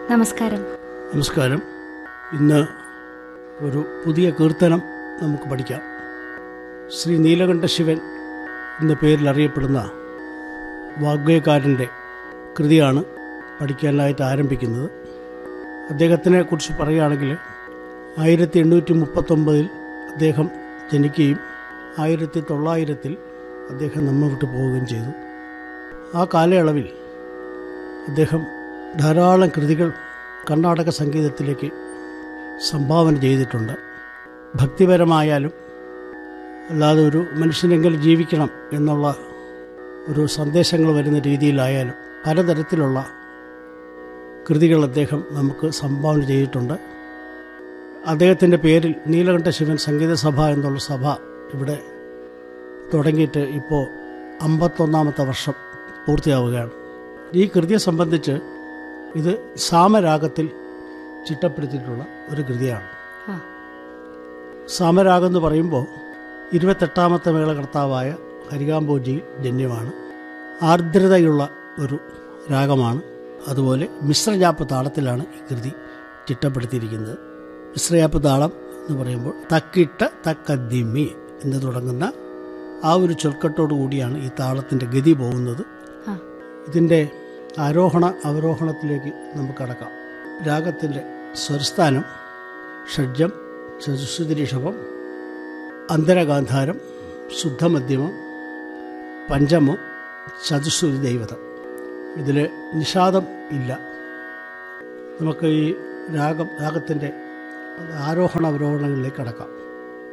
നമസ്കാരം നമസ്കാരം ഇന്ന് ഒരു പുതിയ കീർത്തനം നമുക്ക് പഠിക്കാം ശ്രീ നീലകണ്ഠ ശിവൻ എന്ന പേരിൽ അറിയപ്പെടുന്ന വാഗ്വേയക്കാരൻ്റെ കൃതിയാണ് പഠിക്കാനായിട്ട് ആരംഭിക്കുന്നത് അദ്ദേഹത്തിനെ കുറിച്ച് പറയുകയാണെങ്കിൽ ആയിരത്തി എണ്ണൂറ്റി മുപ്പത്തൊമ്പതിൽ അദ്ദേഹം ജനിക്കുകയും ആയിരത്തി തൊള്ളായിരത്തിൽ അദ്ദേഹം നമ്മെ വിട്ടു പോവുകയും ചെയ്തു ആ കാലയളവിൽ അദ്ദേഹം ധാരാളം കൃതികൾ കർണാടക സംഗീതത്തിലേക്ക് സംഭാവന ചെയ്തിട്ടുണ്ട് ഭക്തിപരമായാലും അല്ലാതെ ഒരു മനുഷ്യനെങ്കിലും ജീവിക്കണം എന്നുള്ള ഒരു സന്ദേശങ്ങൾ വരുന്ന രീതിയിലായാലും പലതരത്തിലുള്ള കൃതികൾ അദ്ദേഹം നമുക്ക് സംഭാവന ചെയ്തിട്ടുണ്ട് അദ്ദേഹത്തിൻ്റെ പേരിൽ നീലകണ്ഠ ശിവൻ സംഗീത സഭ എന്നുള്ള സഭ ഇവിടെ തുടങ്ങിയിട്ട് ഇപ്പോൾ അമ്പത്തൊന്നാമത്തെ വർഷം പൂർത്തിയാവുകയാണ് ഈ കൃതിയെ സംബന്ധിച്ച് ഇത് സാമരാഗത്തിൽ ചിട്ടപ്പെടുത്തിയിട്ടുള്ള ഒരു കൃതിയാണ് ആ. സാമരാഗം എന്ന് പറയുമ്പോൾ ഇരുപത്തെട്ടാമത്തെ മേളകർത്താവായ ഹരികാംബോജിയിൽ ജന്യമാണ് ആർദ്രതയുള്ള ഒരു രാഗമാണ് അതുപോലെ മിശ്രജാപ്പ് താളത്തിലാണ് ഈ കൃതി ചിട്ടപ്പെടുത്തിയിരിക്കുന്നത് മിശ്രജാപ്പ് താളം എന്ന് പറയുമ്പോൾ തക്കിട്ട തക്കദ്ദിമി എന്ന് തുടങ്ങുന്ന ആ ഒരു ചൊൽക്കട്ടോടു കൂടിയാണ് ഈ താളത്തിൻ്റെ ഗതി പോകുന്നത് ആ. ഇതിൻ്റെ ആരോഹണ അവരോഹണത്തിലേക്ക് നമുക്ക് കടക്കാം രാഗത്തിൻ്റെ സ്വരസ്ഥാനം ഷഡ്ജം ചതുശ്രുതി ഋഷഭം അന്തരഗാന്ധാരം ശുദ്ധമധ്യമം പഞ്ചമം ചതുശ്രുതി ദൈവതം ഇതിൽ നിഷാദം ഇല്ല നമുക്ക് ഈ രാഗം രാഗത്തിൻ്റെ ആരോഹണ അവരോഹണങ്ങളിലേക്ക് കടക്കാം